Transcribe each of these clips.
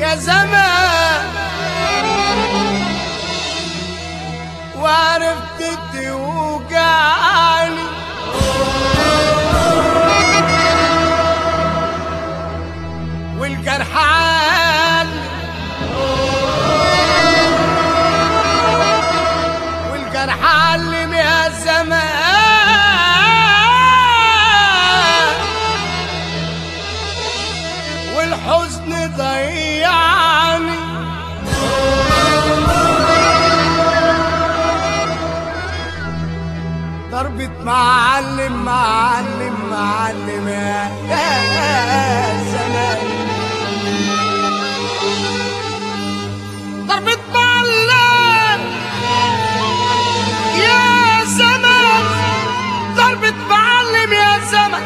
يا زمان وعرفت توجعني والجرح عالي والجرح علم يا زمان والحزن ضيعني ضربة معلم معلم معلم يا يا زمان ضربة معلم يا زمان ضربة معلم يا زمان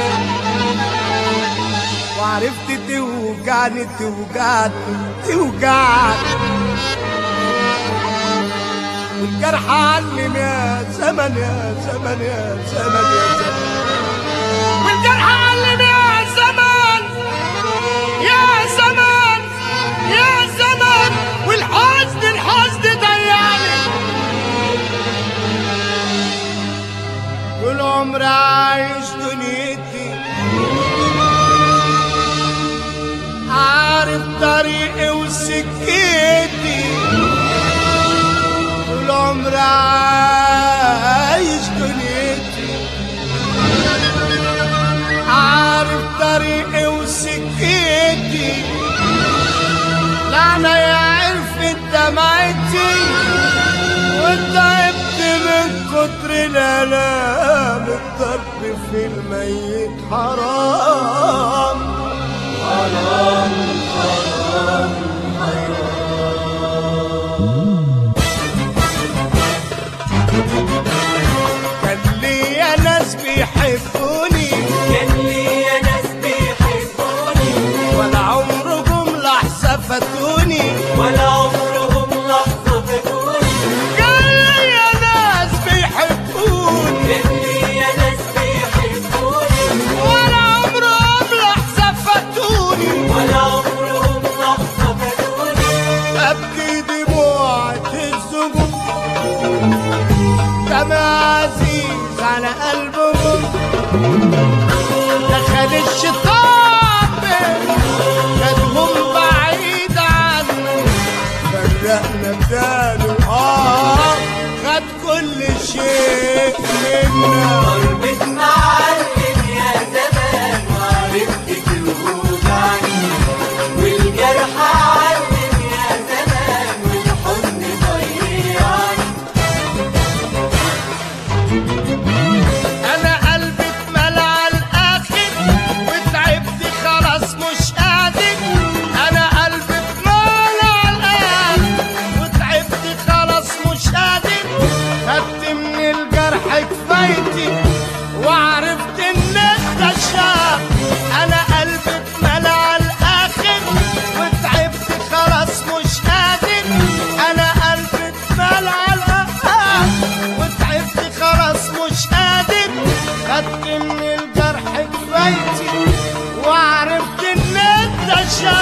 وعرفت توجعني توجعني توجعني والجرح علم يا زمن يا زمن يا زمن يا زمن والجرح علم يا زمن يا زمن يا زمن والحزن الحزن ضيعني طول عمري عايش دنيتي عارف طريقي وسكتي طول عمري عايش دنيتي عارف طريقي وسكتي لا انا يا عرفت دمعتي وتعبت من كتر الالام الضرب في الميت حرام كان ليا ناس بيحبوني كان ليا ناس بيحبوني ولا عمرهم لحظة فاتوني ولا عمرهم لحظة فاتوني كان ليا ناس بيحبوني كان ليا ناس بيحبوني ولا عمرهم لحظة فاتوني ولا عمرهم لحظة فاتوني أبكي دموعة الزبون دم عزيز على قلبهم دخل الشيطان خدهم بعيد عني فرقنا بداله اه خد كل شيء منا ضربة معلم يا زمان وعرفت توجعني والجرح علم يا زمان والحزن ضيعني انا قلبي اتملى على الاخر وتعبت خلاص مش قادر انا قلبي اتملى على الاخر وتعبت خلاص مش قادر خدت من الجرح كفايتي وعرفت ان انت شاب انا قلبي اتملى على الاخر وتعبت خلاص مش قادر انا قلبي اتملى على الاخر وتعبت خلاص مش قادر خدت من الجرح كفايتي وعرفت ان انت شاب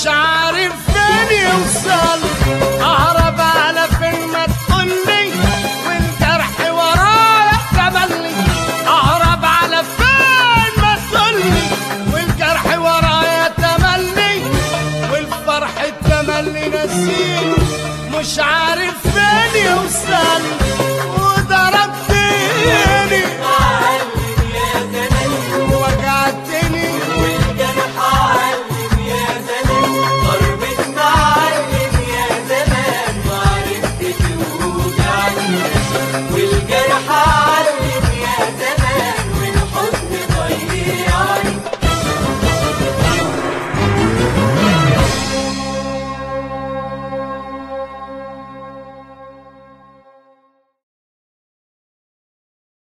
مش عارف فين يوصل اهرب على فين ما تقولي والجرح ورايا تملي اهرب على فين ما تقولي والجرح ورايا تملي والفرح التملي نسيني مش عارف فين يوصل